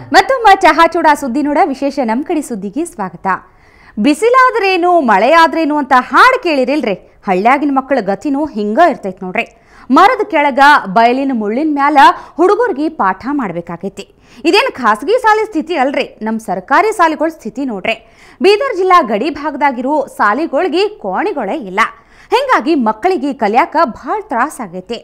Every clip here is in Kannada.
ಮತ್ತೊಮ್ಮ ಚಹಾ ಚೂಡ ಸುದ್ದಿ ನೋಡ ವಿಶೇಷ ನಮ್ಮ ಕಡೆ ಸುದ್ದಿಗೆ ಸ್ವಾಗತ ಬಿಸಿಲಾದ್ರೇನು ಮಳೆಯಾದ್ರೇನು ಅಂತ ಹಾಡು ಕೇಳಿರಿಲ್ರಿ ಹಳ್ಳ್ಯಾಗಿನ ಮಕ್ಕಳ ಗತಿನೂ ಹಿಂಗ ಇರ್ತೈತೆ ನೋಡ್ರಿ ಮರದ ಕೆಳಗ ಬಯಲಿನ ಮುಳ್ಳಿನ ಮ್ಯಾಲ ಹುಡುಗರಿಗೆ ಪಾಠ ಮಾಡ್ಬೇಕಾಗೈತಿ ಇದೇನು ಖಾಸಗಿ ಶಾಲೆ ಸ್ಥಿತಿ ಅಲ್ರಿ ನಮ್ಮ ಸರ್ಕಾರಿ ಶಾಲೆಗಳ ಸ್ಥಿತಿ ನೋಡ್ರಿ ಬೀದರ್ ಜಿಲ್ಲಾ ಗಡಿ ಭಾಗದಾಗಿರೋ ಶಾಲೆಗಳಿಗೆ ಕೋಣಿಗಳೇ ಇಲ್ಲ ಹಿಂಗಾಗಿ ಮಕ್ಕಳಿಗೆ ಕಲಿಯಾಕ ಭಾಳ ತ್ರಾಸ ಆಗೈತಿ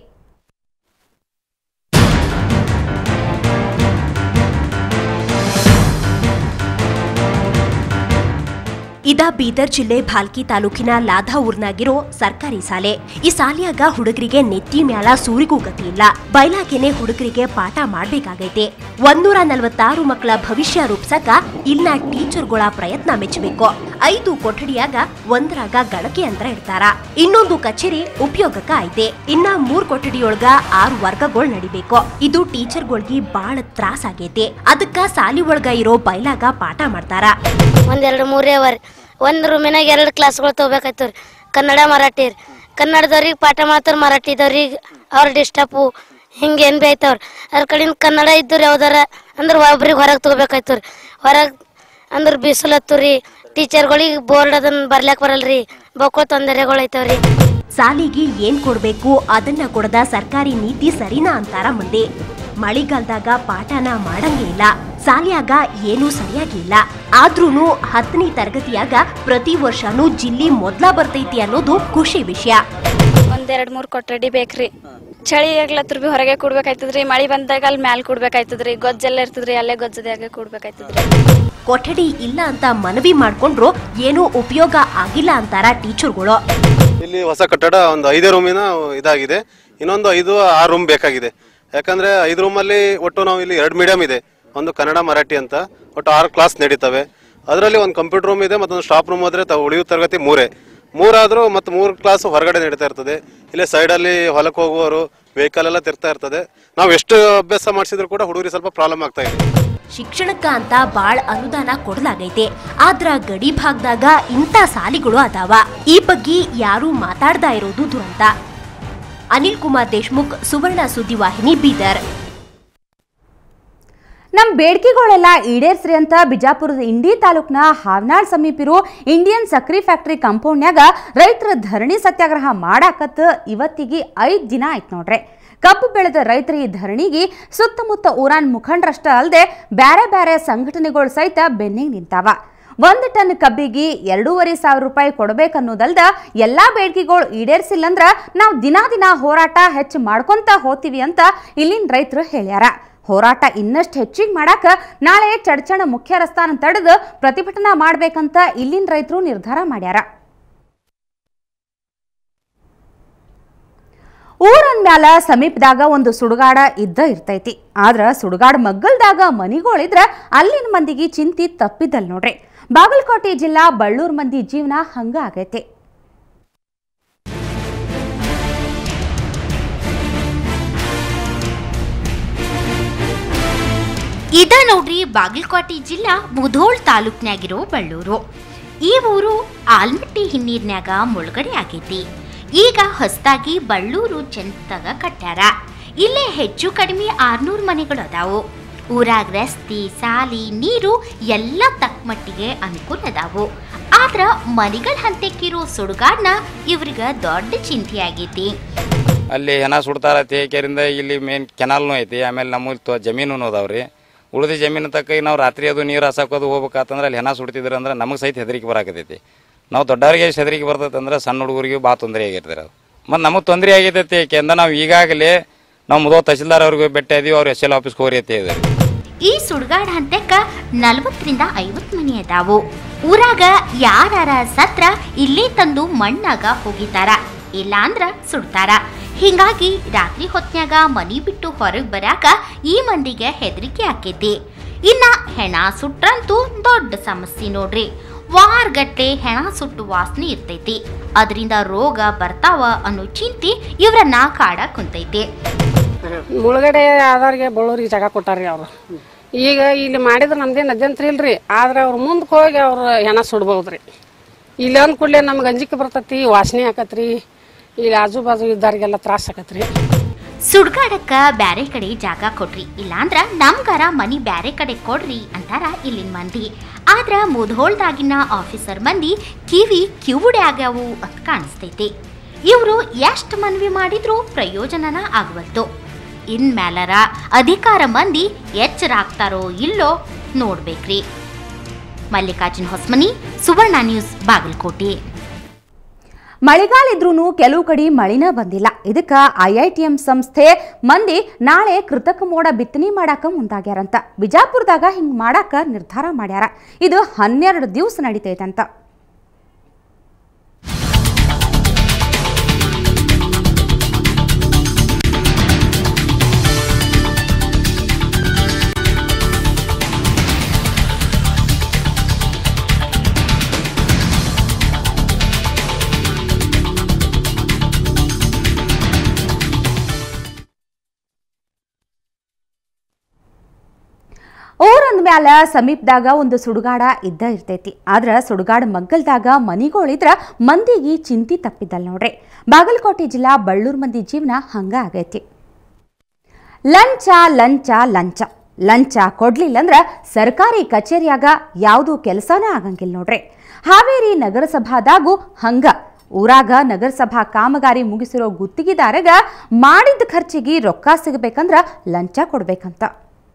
ಇದ ಬೀದರ್ ಜಿಲ್ಲೆ ಭಾಲ್ಕಿ ತಾಲೂಕಿನ ಲಾಧಾ ಊರ್ನಾಗಿರೋ ಸರ್ಕಾರಿ ಶಾಲೆ ಈ ಶಾಲ್ಯಾಗ ಹುಡುಗರಿಗೆ ನೆತ್ತಿ ಮ್ಯಾಲ ಸೂರಿಗೂ ಗತಿ ಇಲ್ಲ ಬಯಲಾಗೆನೆ ಹುಡುಗರಿಗೆ ಪಾಠ ಮಾಡ್ಬೇಕಾಗೈತೆ ಒಂದೂರ ನಲವತ್ತಾರು ಮಕ್ಕಳ ಭವಿಷ್ಯ ರೂಪ್ಸಕ ಇಲ್ನ ಟೀಚರ್ಗಳ ಪ್ರಯತ್ನ ಮೆಚ್ಚಬೇಕು ಐದು ಕೊಠಡಿಯಾಗ ಒಂದರಾಗ ಗಳಕೆ ಯಂತ್ರ ಇಡ್ತಾರ ಇನ್ನೊಂದು ಕಚೇರಿ ಉಪಯೋಗಕ್ಕ ಐತೆ ಇನ್ನ ಮೂರ್ ಕೊಠಡಿಯೊಳಗ ಆರು ವರ್ಗಗಳು ನಡಿಬೇಕು ಇದು ಟೀಚರ್ಗಳಿಗೆ ಬಾಳ ತ್ರಾಸ ಆಗೈತೆ ಅದಕ್ಕ ಸಾಲಿ ಒಳಗ ಇರೋ ಬಯಲಾಗ ಪಾಠ ಮಾಡ್ತಾರ ಒಂದೆರಡು ಮೂರೇ ವರ್ ಒಂದು ರೂಮಿನಾಗ ಎರಡು ಕ್ಲಾಸ್ಗಳು ತೊಗೋಬೇಕಾಯ್ತು ರೀ ಕನ್ನಡ ಮರಾಠಿ ರೀ ಕನ್ನಡದವ್ರಿಗೆ ಪಾಠ ಮಾಡ್ತಾರೆ ಮರಾಠಿದವ್ರಿಗೆ ಅವ್ರ ಡಿಸ್ಟರ್ಬು ಹಿಂಗೆ ಏನು ಭೀ ಐತವ್ರಿ ಅದ್ರ ಕಡೆಯಿಂದ ಕನ್ನಡ ಇದ್ದವ್ರು ಯಾವ್ದಾರ ಅಂದ್ರೆ ಒಬ್ರಿಗೆ ಹೊರಗೆ ತೊಗೋಬೇಕಾಯ್ತು ರೀ ಹೊರಗೆ ಅಂದ್ರೆ ಬಿಸಿಲತ್ತು ರೀ ಟೀಚರ್ಗಳಿಗೆ ಬೋರ್ಡ್ ಅದನ್ನ ಬರ್ಲ್ಯಾಕ ಬರಲ್ರಿ ಬಕ್ಕೋ ತೊಂದರೆಗಳು ಐತವ್ರಿ ಸಾಲಿಗೆ ಏನ್ ಕೊಡ್ಬೇಕು ಅದನ್ನ ಕೊಡದ ಸರ್ಕಾರಿ ನೀತಿ ಸರಿನಾ ಅಂತಾರ ಮಂದಿ ಮಳಿಗಾಲದಾಗ ಪಾಠನ ಮಾಡಂಗೇ ಇಲ್ಲ ಸಾಲಿಯಾಗ ಏನೂ ಸರಿಯಾಗಿ ಇಲ್ಲ ಆದ್ರೂನು ಹತ್ತನೇ ತರಗತಿಯಾಗ ಪ್ರತಿ ವರ್ಷನೂ ಜಿಲ್ಲಿ ಮೊದ್ಲ ಬರ್ತೈತಿ ಅನ್ನೋದು ಖುಷಿ ವಿಷಯ ಒಂದೆರಡು ಮೂರು ಕೊಠಡಿ ಬೇಕ್ರಿ ಚಳಿ ಆಗ್ಲತ್ರ ಬಿ ಹೊರಗೆ ಕೂಡ್ಬೇಕಾಯ್ತದ್ರಿ ಮಳಿ ಬಂದಾಗ ಅಲ್ಲಿ ಮ್ಯಾಲ್ ಕೂಡ್ಬೇಕಾಯ್ತದ್ರಿ ಗೊಜ್ಜೆಲ್ಲ ಇರ್ತದ್ರಿ ಅಲ್ಲೇ ಗೊಜ್ಜದಾಗ ಕೂಡ್ಬೇಕಾಯ್ತದ್ರಿ ಕೊಠಡಿ ಇಲ್ಲ ಅಂತ ಮನವಿ ಮಾಡ್ಕೊಂಡ್ರು ಏನೂ ಉಪಯೋಗ ಆಗಿಲ್ಲ ಅಂತಾರ ಟೀಚರ್ಗಳು ಇಲ್ಲಿ ಹೊಸ ಕಟ್ಟಡ ಒಂದು ಐದೇ ರೂಮಿನ ಇದಾಗಿದೆ ಇನ್ನೊಂದು ಐದು ಆರು ರೂಮ್ ಬೇಕಾಗಿದೆ ಯಾಕಂದ್ರೆ ಐದು ರೂಮಲ್ಲಿ ಒಟ್ಟು ನಾವು ಇಲ್ಲಿ ಎರಡು ಮೀಡಿಯಂ ಇದೆ ಒಂದು ಕನ್ನಡ ಮರಾಠಿ ಅಂತ ಒಟ್ಟು ಆರು ಕ್ಲಾಸ್ ನಡೀತವೆ ಅದರಲ್ಲಿ ಒಂದು ಕಂಪ್ಯೂಟರ್ ರೂಮ್ ಇದೆ ಮತ್ತೊಂದು ಸ್ಟಾಫ್ ರೂಮ್ ಹೋದ್ರೆ ತಾವು ಉಳಿಯೋ ತರಗತಿ ಮೂರೇ ಮೂರಾದರೂ ಮತ್ತು ಮೂರು ಕ್ಲಾಸ್ ಹೊರಗಡೆ ನಡೀತಾ ಇರ್ತದೆ ಇಲ್ಲೇ ಸೈಡಲ್ಲಿ ಹೊಲಕ್ಕೆ ಹೋಗುವವರು ವೆಹಿಕಲ್ ಎಲ್ಲ ತಿರ್ತಾ ಇರ್ತದೆ ನಾವು ಎಷ್ಟು ಅಭ್ಯಾಸ ಮಾಡಿಸಿದ್ರು ಕೂಡ ಹುಡುಗರಿಗೆ ಸ್ವಲ್ಪ ಪ್ರಾಬ್ಲಮ್ ಆಗ್ತಾ ಇದೆ ಶಿಕ್ಷಣಕ್ಕ ಅಂತ ಬಾಳ್ ಅನುದಾನ ಕೊಡಲಾಗೈತೆ ಆದ್ರ ಗಡಿ ಭಾಗದಾಗ ಇಂಥ ಸಾಲಿಗಳು ಅದಾವ ಈ ಬಗ್ಗೆ ಯಾರೂ ಮಾತಾಡ್ತಾ ಇರೋದು ದುರಂತ ಅನಿಲ್ ಕುಮಾರ್ ದೇಶ್ಮುಖ್ ಸುವರ್ಣ ಸುದ್ದಿವಾಹಿನಿ ಬೀದರ್ ನಮ್ಮ ಬೇಡಿಕೆಗಳೆಲ್ಲ ಈಡೇರ್ಸ್ರಿ ಅಂತ ಬಿಜಾಪುರದ ಇಂಡಿ ತಾಲೂಕ್ನ ಹಾವನಾಳ್ ಸಮೀಪಿರೋ ಇಂಡಿಯನ್ ಸಕ್ರಿ ಫ್ಯಾಕ್ಟರಿ ಕಾಂಪೌಂಡ್ನ್ಯಾಗ ರೈತರ ಧರಣಿ ಸತ್ಯಾಗ್ರಹ ಮಾಡಾಕತ್ ಇವತ್ತಿಗೆ ಐದು ದಿನ ಆಯ್ತು ನೋಡ್ರಿ ಕಬ್ಬು ಬೆಳೆದ ರೈತರ ಈ ಧರಣಿಗೆ ಸುತ್ತಮುತ್ತ ಊರಾನ್ ಮುಖಂಡರಷ್ಟ ಅಲ್ಲದೆ ಬ್ಯಾರೆ ಬ್ಯಾರೆ ಸಂಘಟನೆಗಳು ಸಹಿತ ಬೆನ್ನಿಗೆ ನಿಂತಾವ ಒಂದು ಟನ್ ಕಬ್ಬಿಗೆ ಎರಡೂವರೆ ಸಾವಿರ ರೂಪಾಯಿ ಕೊಡಬೇಕನ್ನೋದಲ್ದ ಎಲ್ಲಾ ಬೇಡಿಕೆಗಳು ಈಡೇರಿಸಿಲ್ಲಂದ್ರ ನಾವು ದಿನಾ ದಿನ ಹೋರಾಟ ಹೆಚ್ಚು ಮಾಡ್ಕೊಂತ ಹೋಗ್ತೀವಿ ಅಂತ ಇಲ್ಲಿನ ರೈತರು ಹೇಳ್ಯಾರ ಹೋರಾಟ ಇನ್ನಷ್ಟು ಹೆಚ್ಚಿಗೆ ಮಾಡಾಕ ನಾಳೆ ಚಡ್ಚಣ ಮುಖ್ಯ ರಸ್ತಾನ ತಡೆದು ಪ್ರತಿಭಟನಾ ಮಾಡ್ಬೇಕಂತ ಇಲ್ಲಿನ ರೈತರು ನಿರ್ಧಾರ ಮಾಡ್ಯಾರ ಊರನ್ ಮ್ಯಾಲ ಸಮೀಪದಾಗ ಒಂದು ಸುಡುಗಾಡ ಇದ್ದ ಇರ್ತೈತಿ ಆದ್ರ ಸುಡುಗಾಡ ಮಗ್ಗಲ್ದಾಗ ಮನಿಗಳಿದ್ರ ಅಲ್ಲಿನ ಮಂದಿಗೆ ಚಿಂತಿ ತಪ್ಪಿದ್ದಲ್ ನೋಡ್ರಿ ಬಾಗಲಕೋಟೆ ಜಿಲ್ಲಾ ಬಳ್ಳೂರ್ ಮಂದಿ ಜೀವನ ಹಂಗ ಆಗೈತಿ ಇದ ನೋಡ್ರಿ ಬಾಗಲಕೋಟೆ ಜಿಲ್ಲಾ ಮುಧೋಳ್ ತಾಲೂಕ್ನ್ಯಾಗಿರೋ ಬಳ್ಳೂರು ಈ ಊರು ಆಲ್ಮಟ್ಟಿ ಹಿನ್ನೀರ್ನ್ಯಾಗ ಮುಳುಗಡೆ ಆಗೈತಿ ಈಗ ಹೊಸದಾಗಿ ಬಳ್ಳೂರು ಚಂದಗ ಕಟ್ಟ್ಯಾರ ಇಲ್ಲೇ ಹೆಚ್ಚು ಕಡಿಮೆ ಆರ್ನೂರು ಮನೆಗಳು ಅದಾವು ಊರಾಗ ರಸ್ತೆ ಸಾಲಿ ನೀರು ಎಲ್ಲ ತಕ್ಕ ಮಟ್ಟಿಗೆ ಅನುಕೂಲ ಅದಾವು ಆದ್ರ ಮನೆಗಳ ಹಂತಕ್ಕಿರೋ ಸುಡುಗಾಡ್ನ ಇವ್ರಿಗ ದೊಡ್ಡ ಚಿಂತೆ ಆಗೈತಿ ಅಲ್ಲಿ ಹೆಣ ಸುಡ್ತಾರ ತೇಕೆರಿಂದ ಇಲ್ಲಿ ಮೇನ್ ಕೆನಾಲ್ನು ಐತಿ ಆಮೇಲೆ ನಮ್ಮಲ್ಲಿ ತೊ ಜಮೀನು ಅದಾವ್ರಿ ಉಳಿದ ಜಮೀನು ತಕ್ಕ ನಾವು ರಾತ್ರಿ ಅದು ನೀರು ಹಸಾಕೋದು ಹೋಗ್ಬೇಕಾತಂದ್ರೆ ಅಲ್ಲಿ ಹೆಣ ಸುಡ್ತಿದ್ರು ಅಂದ್ರೆ ನಮಗೆ ಸಹಿತ ಹೆದರಿಕೆ ಬರಾಕತೈತಿ ನಾವು ದೊಡ್ಡವ್ರಿಗೆ ಎಷ್ಟು ಹೆದರಿಕೆ ಬರ್ತೈತೆ ಅಂದ್ರೆ ಸಣ್ಣ ಹುಡುಗರಿಗೆ ಭಾಳ ತೊಂದರೆ ಆಗಿರ್ತದೆ ಅದು ಮತ್ತು ನಮಗೆ ತೊಂದರೆ ಆಗೈತೈತಿ ಯಾಕೆಂದ್ರೆ ನಾವು ಈಗಾಗಲೇ ನಾವು ಮುದೋ ತಹಸೀಲ್ದಾರ್ ಅವ್ರಿಗೆ ಭೇಟಿ ಇದೀವಿ ಅವ್ರು ಎಸ್ ಎಲ್ ಆಫೀಸ್ಗೆ ಹೋರಿ ಅಂತ ಹೇಳಿದಾರೆ ಈ ಸುಡ್ಗಾಡ್ ಹಂತಕ್ಕ ನಲವತ್ತರಿಂದ ಐವತ್ತು ಮನಿ ಅದಾವು ಊರಾಗ ಯಾರಾರ ಸತ್ರ ಇಲ್ಲೇ ತಂದು ಮಣ್ಣಾಗ ಹೋಗಿತಾರ ಇಲ್ಲ ಅಂದ್ರ ಸುಡ್ತಾರ ಹಿಂಗಾಗಿ ರಾತ್ರಿ ಹೊತ್ನ್ಯಾಗ ಮನಿ ಬಿಟ್ಟು ಹೊರಗೆ ಬರಾಕ ಈ ಮಂದಿಗೆ ಹೆದರಿಕೆ ಆಕೈತಿ ಇನ್ನ ಹೆಣ ಸುಟ್ರಂತೂ ದೊಡ್ಡ ಸಮಸ್ಯೆ ನೋಡ್ರಿ ವಾರಗಟ್ಲೆ ಹೆಣ ಸುಟ್ಟು ವಾಸನೆ ಇರ್ತೈತಿ ಅದರಿಂದ ರೋಗ ಬರ್ತಾವ ಅನ್ನೋ ಚಿಂತೆ ಇವ್ರನ್ನ ಕಾಡ ಕುಂತೈತಿ ಮುಳುಗಡೆ ಆದವ್ರಿಗೆ ಬಳ್ಳೂರಿಗೆ ಜಾಗ ಕೊಟ್ಟಾರ್ರಿ ಅವರು ಈಗ ಇಲ್ಲಿ ಮಾಡಿದ್ರೆ ನಮ್ದೇನು ಅಜ್ಜಂತ್ರ ಇಲ್ರಿ ಆದ್ರೆ ಅವ್ರು ಮುಂದಕ್ಕೆ ಹೋಗಿ ಅವ್ರು ಹೆಣ ಸುಡ್ಬೋದ್ರಿ ಇಲ್ಲಿ ಅಂದ ಕೂಡಲೇ ನಮ್ಗೆ ಅಂಜಿಕೆ ಬರ್ತೈತಿ ವಾಸನೆ ಆಕತ್ರಿ ಇಲ್ಲಿ ಆಜು ಬಾಜು ಇದ್ದವ್ರಿಗೆಲ್ಲ ತ್ರಾಸ ಆಕತ್ರಿ ಸುಡ್ಗಾಡಕ್ಕ ಬ್ಯಾರೆ ಕಡೆ ಜಾಗ ಕೊಡ್ರಿ ಇಲ್ಲಾಂದ್ರ ನಮ್ಗಾರ ಮನಿ ಬ್ಯಾರೆ ಕಡೆ ಕೊಡ್ರಿ ಅಂತಾರ ಇಲ್ಲಿನ ಮಂದಿ ಆದ್ರ ಮುಧೋಳ್ದಾಗಿನ ಆಫೀಸರ್ ಮಂದಿ ಕಿವಿ ಕಿವುಡೆ ಆಗ್ಯಾವು ಅಂತ ಕಾಣಿಸ್ತೈತಿ ಇವರು ಎಷ್ಟು ಮನವಿ ಮಾಡಿದ್ರೂ ಪ್ರಯೋಜನನ ಆಗವಲ್ತು ಇನ್ಮ್ಯಾಲರ ಅಧಿಕಾರ ಮಂದಿ ಎಚ್ಚರಾಗ್ತಾರೋ ಇಲ್ಲೋ ನೋಡ್ಬೇಕ್ರಿ ಮಲ್ಲಿಕಾರ್ಜುನ್ ಹೊಸ್ಮನಿ ಸುವರ್ಣ ನ್ಯೂಸ್ ಬಾಗಲಕೋಟೆ ಮಳೆಗಾಲ ಇದ್ರೂ ಕೆಲವು ಕಡೆ ಮಳಿನ ಬಂದಿಲ್ಲ ಇದಕ್ಕೆ ಐಐಟಿಎಂ ಸಂಸ್ಥೆ ಮಂದಿ ನಾಳೆ ಕೃತಕ ಮೋಡ ಬಿತ್ತನೆ ಮಾಡಾಕ ಮುಂದಾಗ್ಯಾರಂತ ಬಿಜಾಪುರದಾಗ ಹಿಂಗ್ ಮಾಡಾಕ ನಿರ್ಧಾರ ಮಾಡ್ಯಾರ ಇದು ಹನ್ನೆರಡು ದಿವಸ ನಡೀತೈತಂತ ಊರಂದ ಮ್ಯಾಲ ಸಮೀಪದಾಗ ಒಂದು ಸುಡುಗಾಡ ಇದ್ದ ಇರ್ತೈತಿ ಆದ್ರ ಸುಡುಗಾಡ ಮಗ್ಗಲ್ದಾಗ ಮನಿಗಳಿದ್ರ ಮಂದಿಗೆ ಚಿಂತಿ ತಪ್ಪಿದ್ದಲ್ ನೋಡ್ರಿ ಬಾಗಲಕೋಟೆ ಜಿಲ್ಲಾ ಬಳ್ಳೂರು ಮಂದಿ ಜೀವನ ಹಂಗ ಆಗೈತಿ ಲಂಚ ಲಂಚ ಲಂಚ ಲಂಚ ಕೊಡ್ಲಿಲ್ಲ ಅಂದ್ರ ಸರ್ಕಾರಿ ಕಚೇರಿಯಾಗ ಯಾವುದು ಕೆಲಸನೇ ಆಗಂಗಿಲ್ಲ ನೋಡ್ರಿ ಹಾವೇರಿ ನಗರಸಭಾದಾಗೂ ಹಂಗ ಊರಾಗ ನಗರಸಭಾ ಕಾಮಗಾರಿ ಮುಗಿಸಿರೋ ಗುತ್ತಿಗೆದಾರಗ ಮಾಡಿದ ಖರ್ಚಿಗೆ ರೊಕ್ಕ ಸಿಗಬೇಕಂದ್ರ ಲಂಚ ಕೊಡ್ಬೇಕಂತ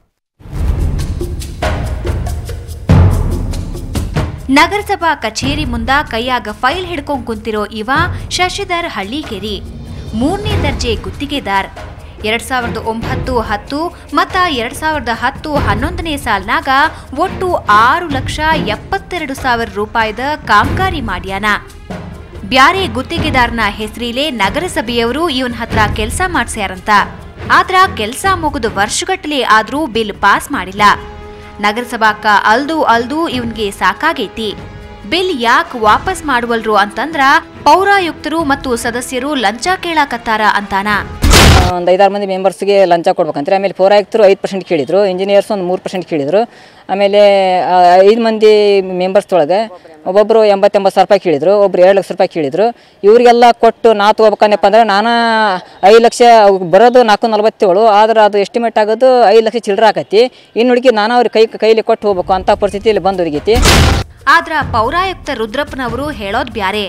ನಗರಸಭಾ ಕಚೇರಿ ಮುಂದ ಕೈಯಾಗ ಫೈಲ್ ಹಿಡ್ಕೊಂಡ್ ಕುಂತಿರೋ ಇವ ಶಶಿಧರ್ ಹಳ್ಳಿಕೇರಿ ಮೂರನೇ ದರ್ಜೆ ಗುತ್ತಿಗೆದಾರ್ ಎರಡ್ ಸಾವಿರದ ಒಂಬತ್ತು ಹತ್ತು ಮತ್ತ ಎರಡ್ ಸಾವಿರದ ಹತ್ತು ಹನ್ನೊಂದನೇ ಸಾಲಿನಾಗ ಒಟ್ಟು ಆರು ಲಕ್ಷ ಎಪ್ಪತ್ತೆರಡು ಸಾವಿರ ರೂಪಾಯಿದ ಕಾಮಗಾರಿ ಮಾಡ್ಯಾನ ಬ್ಯಾರೆ ಗುತ್ತಿಗೆದಾರನ ಹೆಸರಿಲೆ ನಗರಸಭೆಯವರು ಇವನ್ ಹತ್ರ ಕೆಲಸ ಮಾಡ್ಸ್ಯಾರಂತ ಆದ್ರ ಕೆಲ್ಸ ಮುಗಿದು ವರ್ಷಗಟ್ಟಲೆ ಆದ್ರೂ ಬಿಲ್ ಪಾಸ್ ಮಾಡಿಲ್ಲ ನಗರಸಭಾಕ್ಕ ಅಲ್ದು ಅಲ್ದು ಇವನ್ಗೆ ಸಾಕಾಗೈತಿ ಬಿಲ್ ಯಾಕ್ ವಾಪಸ್ ಮಾಡುವಲ್ರು ಅಂತಂದ್ರ ಪೌರಾಯುಕ್ತರು ಮತ್ತು ಸದಸ್ಯರು ಲಂಚ ಕೇಳಾಕತ್ತಾರ ಅಂತಾನ ಒಂದು ಐದಾರು ಮಂದಿ ಮೆಂಬರ್ಸ್ಗೆ ಲಂಚ ಕೊಡ್ಬೇಕಂದ್ರೆ ಆಮೇಲೆ ಪೌರಾಯುಕ್ತರು ಐದು ಪರ್ಸೆಂಟ್ ಕೇಳಿದರು ಇಂಜಿನಿಯರ್ಸ್ ಒಂದು ಮೂರು ಪರ್ಸೆಂಟ್ ಕೇಳಿದರು ಆಮೇಲೆ ಆ, ಐದು ಮಂದಿ ಮೆಂಬರ್ಸ್ದೊಳಗೆ ಒಬ್ಬೊಬ್ಬರು ಎಂಬತ್ತೆಂಬತ್ತು ಸಾವಿರ ರೂಪಾಯಿ ಕೇಳಿದರು ಒಬ್ರು ಎರಡು ಲಕ್ಷ ರೂಪಾಯಿ ಕೇಳಿದರು ಇವರಿಗೆಲ್ಲ ಕೊಟ್ಟು ನಾ ತೊಗೋಬೇಕಂದಪ್ಪ ಅಂದ್ರೆ ನಾನು ಐದು ಲಕ್ಷ ಅವ್ಗ್ ಬರೋದು ನಾಲ್ಕು ನಲ್ವತ್ತೇಳು ಆದ್ರೆ ಅದು ಎಸ್ಟಿಮೇಟ್ ಆಗೋದು ಐದು ಲಕ್ಷ ಚಿಲ್ಲರೆ ಆಕತಿ ಇನ್ನು ಹುಡುಗಿ ನಾನು ಅವ್ರಿಗೆ ಕೈ ಕೈಲಿ ಕೊಟ್ಟು ಹೋಗ್ಬೇಕು ಅಂತ ಪರಿಸ್ಥಿತಿಯಲ್ಲಿ ಬಂದು ಒದಗೈತಿ ಆದ್ರ ಪೌರಾಯುಕ್ತ ರುದ್ರಪ್ಪನವರು ಹೇಳೋದ್ ಬ್ಯಾರೆ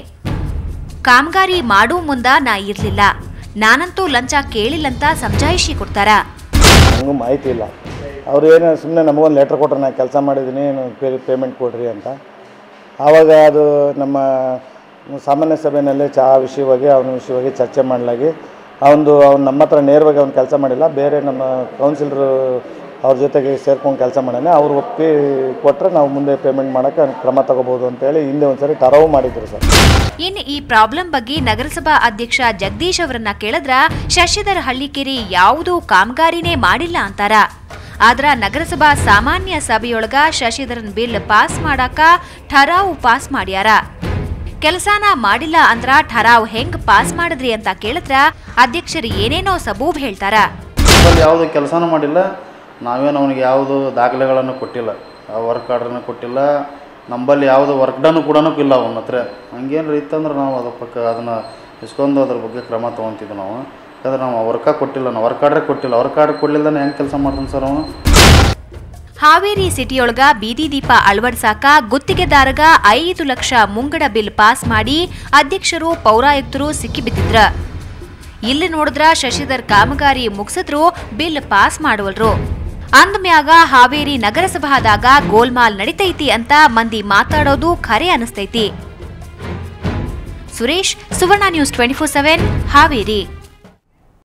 ಕಾಮಗಾರಿ ಮಾಡೂ ಮುಂದ ನಾ ಇರ್ಲಿಲ್ಲ ನಾನಂತೂ ಲಂಚ ಕೇಳಿಲ್ಲಂತ ಸಮಜಾಯಿಷಿ ಕೊಡ್ತಾರ ನನಗೂ ಮಾಹಿತಿ ಇಲ್ಲ ಅವ್ರು ಏನು ಸುಮ್ಮನೆ ನಮಗೊಂದು ಲೆಟ್ರ್ ಕೊಟ್ಟರು ನಾನು ಕೆಲಸ ಮಾಡಿದ್ದೀನಿ ಪೇ ಪೇಮೆಂಟ್ ಕೊಡ್ರಿ ಅಂತ ಆವಾಗ ಅದು ನಮ್ಮ ಸಾಮಾನ್ಯ ಸಭೆಯಲ್ಲಿ ಚಾ ವಿಷಯವಾಗಿ ಅವನ ವಿಷಯವಾಗಿ ಚರ್ಚೆ ಮಾಡಲಾಗಿ ಅವನು ಅವ್ನು ನಮ್ಮ ಹತ್ರ ನೇರವಾಗಿ ಅವ್ನು ಕೆಲಸ ಮಾಡಿಲ್ಲ ಬೇರೆ ನಮ್ಮ ಕೌನ್ಸಿಲರು ಅವ್ರ ಜೊತೆಗೆ ಸೇರ್ಕೊಂಡು ಕೆಲಸ ಮಾಡಾನೆ ಅವ್ರು ಒಪ್ಪಿ ಕೊಟ್ಟರೆ ನಾವು ಮುಂದೆ ಪೇಮೆಂಟ್ ಮಾಡೋಕ್ಕೆ ಕ್ರಮ ತಗೋಬೋದು ಅಂತೇಳಿ ಹಿಂದೆ ಒಂದ್ಸರಿ ಟರವು ಮಾಡಿದ್ರು ಸರ್ ಇನ್ ಈ ಪ್ರಾಬ್ಲಮ್ ಬಗ್ಗೆ ನಗರಸಭಾ ಅಧ್ಯಕ್ಷ ಜಗದೀಶ್ ಅವರನ್ನ ಕೇಳಿದ್ರ ಶಶಿಧರ್ ಹಳ್ಳಿಕೇರಿ ಯಾವುದೂ ಕಾಮಗಾರಿನೇ ಮಾಡಿಲ್ಲ ಅಂತಾರ ಆದ್ರ ನಗರಸಭಾ ಸಾಮಾನ್ಯ ಸಭೆಯೊಳಗ ಶಶಿಧರನ್ ಬಿಲ್ ಪಾಸ್ ಮಾಡಾಕ ಠರಾವು ಪಾಸ್ ಮಾಡ್ಯಾರ ಕೆಲಸಾನ ಮಾಡಿಲ್ಲ ಅಂದ್ರ ಠರಾವ್ ಹೆಂಗ್ ಪಾಸ್ ಮಾಡಿದ್ರಿ ಅಂತ ಕೇಳಿದ್ರ ಅಧ್ಯಕ್ಷರು ಏನೇನೋ ಸಬೂಬ್ ಹೇಳ್ತಾರ ಅಲ್ಲಿ ಯಾವುದು ಕೆಲಸನೂ ಮಾಡಿಲ್ಲ ನಾವೇನು ಅವನಿಗೆ ಯಾವುದು ದಾಖಲೆಗಳನ್ನು ಕೊಟ್ಟಿಲ್ಲ ವರ್ಕ್ ಆರ್ಡ್ರನ್ನು ಕೊಟ್ಟಿಲ್ಲ ನಂಬಲ್ಲಿ ಯಾವುದು ವರ್ಕ್ ಡನ್ ಕೂಡ ಇಲ್ಲ ಅವನ ಹತ್ರ ಹಂಗೇನು ಇತ್ತಂದ್ರೆ ನಾವು ಅದ್ರ ಪಕ್ಕ ಅದನ್ನು ಇಸ್ಕೊಂಡು ಅದ್ರ ಬಗ್ಗೆ ಕ್ರಮ ತೊಗೊತಿದ್ವಿ ನಾವು ಯಾಕಂದ್ರೆ ನಾವು ವರ್ಕ ಕೊಟ್ಟಿಲ್ಲ ನಾವು ವರ್ಕ್ ಆರ್ಡ್ರೇ ಕೊಟ್ಟಿಲ್ಲ ವರ್ಕ್ ಆರ್ಡ್ರ್ ಕೊಡಲಿಲ್ಲನೇ ಹೆಂಗೆ ಕೆಲಸ ಮಾಡ್ತಾನೆ ಸರ್ ಅವನು ಹಾವೇರಿ ಸಿಟಿಯೊಳಗ ಬೀದಿ ದೀಪ ಅಳವಡ್ಸಾಕ ಗುತ್ತಿಗೆದಾರಗ ಐದು ಲಕ್ಷ ಮುಂಗಡ ಬಿಲ್ ಪಾಸ್ ಮಾಡಿ ಅಧ್ಯಕ್ಷರು ಪೌರಾಯುಕ್ತರು ಸಿಕ್ಕಿಬಿದ್ದಿದ್ರ ಇಲ್ಲಿ ನೋಡಿದ್ರ ಶಶಿಧರ್ ಕಾಮಗಾರಿ ಮುಗಿಸಿದ್ರು ಬಿಲ್ ಪಾಸ್ ಮಾಡುವಲ್ರು ಅಂದ್ಮ್ಯಾಗ ಹಾವೇರಿ ನಗರಸಭಾದಾಗ ಗೋಲ್ಮಾಲ್ ನಡಿತೈತಿ ಅಂತ ಮಂದಿ ಮಾತಾಡೋದು ಖರೆ ಅನಿಸ್ತೈತಿ Suresh Suvarna news twenty four seven Haveri